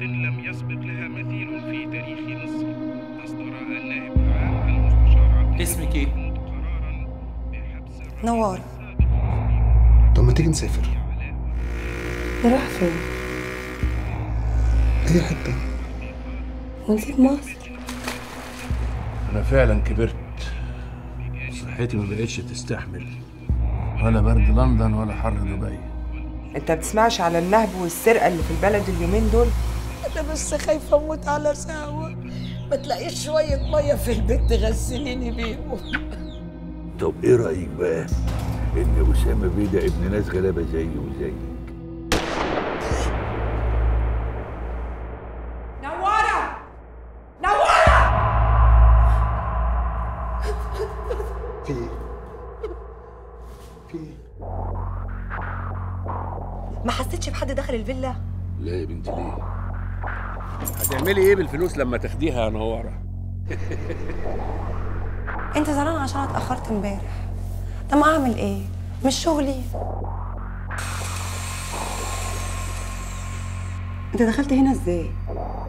لم يسبق لها مثيل في تاريخ مصر أصدر النائب العام المستشار عبد اسمك ايه؟ قرارا بحبس الرئيس نوار طب ما تيجي نسافر نروح فين؟ اي حته ونسيب مصر أنا فعلا كبرت صحتي ما بقتش تستحمل ولا برد لندن ولا حر دبي انت بتسمعش على النهب والسرقه اللي في البلد اليومين دول انا بس خايفه اموت على ساعه ما تلاقيش شويه ميه في البيت تغسليني بيهم طب ايه رايك بقى ان اسامه بيه ده ابن ناس غلابه زيي وزيك نواره نواره في ايه في ايه ما حسيتش بحد دخل الفيلا لا يا بنتي ليه هتعملي ايه بالفلوس لما تاخديها يا نواره انت زعلان عشان أنا اتاخرت امبارح طب ما اعمل ايه مش شغلي انت دخلت هنا ازاي